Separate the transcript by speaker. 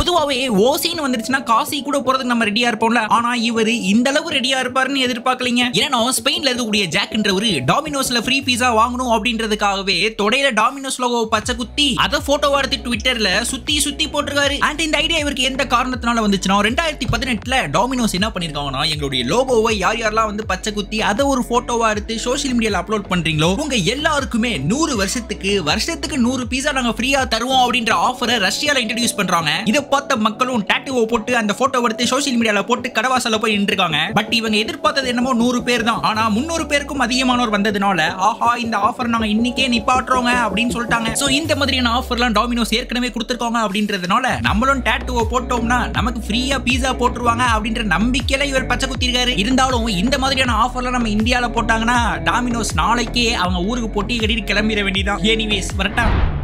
Speaker 1: பொதுவாவே ஓசின்னு வந்துருச்சுன்னா காசி கூட போறதுக்கு நம்ம ரெடியா இருப்போம்ல ஆனா இவரு இந்த அளவு ரெடியா இருப்பாருன்னு எதிர்பார்க்கலீங்க ஏன்னா ஸ்பெயின்ல இருக்கக்கூடிய ஜாக்ன்றவரு டாமினோஸ்ல ஃப்ரீ பீஸா வாங்கணும் அப்படின்றதுக்காகவே தொடையில டாமினோஸ் லோகோ பச்சை குத்தி அதை போட்டோவா எடுத்து ட்விட்டர்ல சுத்தி சுத்தி போட்டிருக்காரு அண்ட் இந்த ஐடியா இவருக்கு எந்த காரணத்தினால வந்துச்சுன்னா ரெண்டாயிரத்தி பதினெட்டுல டாமினோஸ் என்ன பண்ணிருக்காங்கன்னா எங்களுடைய லோகோவை யார் யாரெல்லாம் வந்து பச்சை குத்தி அதை ஒரு போட்டோவா எடுத்து சோஷியல் மீடியால அப்லோட் பண்றீங்களோ உங்க எல்லாருக்குமே நூறு வருஷத்துக்கு வருஷத்துக்கு நூறு பீஸா நாங்க ஃப்ரீயா தருவோம் அப்படின்ற ஆஃபரை ரஷ்யால இன்ட்ரடியூஸ் பண்றாங்க இதை பார்த்த மக்களும் டாட்டுவை போட்டு அந்த போட்டோ எடுத்து சோஷியல் மீடியால போட்டு கடவாசல்ல போய் நின்றுருக்காங்க பட் இவங்க எதிர்பார்த்தது என்னமோ நூறு பேர் தான் ஆனா முன்னூறு பேருக்கும் அதிகமானோர் வந்ததுனால ஆஹா இந்த ஆஃபர் நாங்க இன்னைக்கே நிப்பாட்டுறோங்க அப்படின்னு சொல்லிட்டாங்க சோ இந்த மாதிரியான ஆஃபர்லாம் டாமினோஸ் ஏற்கனவே கொடுத்துருக்காங்க அப்படின்றதுனால நம்மளும் டாட்டுவை போட்டோம்னா நமக்கு ஃப்ரீயா பீஸா போட்டுருவாங்க அப்படின்ற நம்பிக்கையில இவர் பச்சை குத்திருக்காரு இருந்தாலும் இந்த மாதிரியான ஆஃபர்லாம் நம்ம இந்தியால போட்டாங்கன்னா டாமினோஸ் நாளைக்கே அவங்க ஊருக்கு பொட்டி கட்டிட்டு கிளம்பிட வேண்டியதான் எனிவேஸ் வரட்டா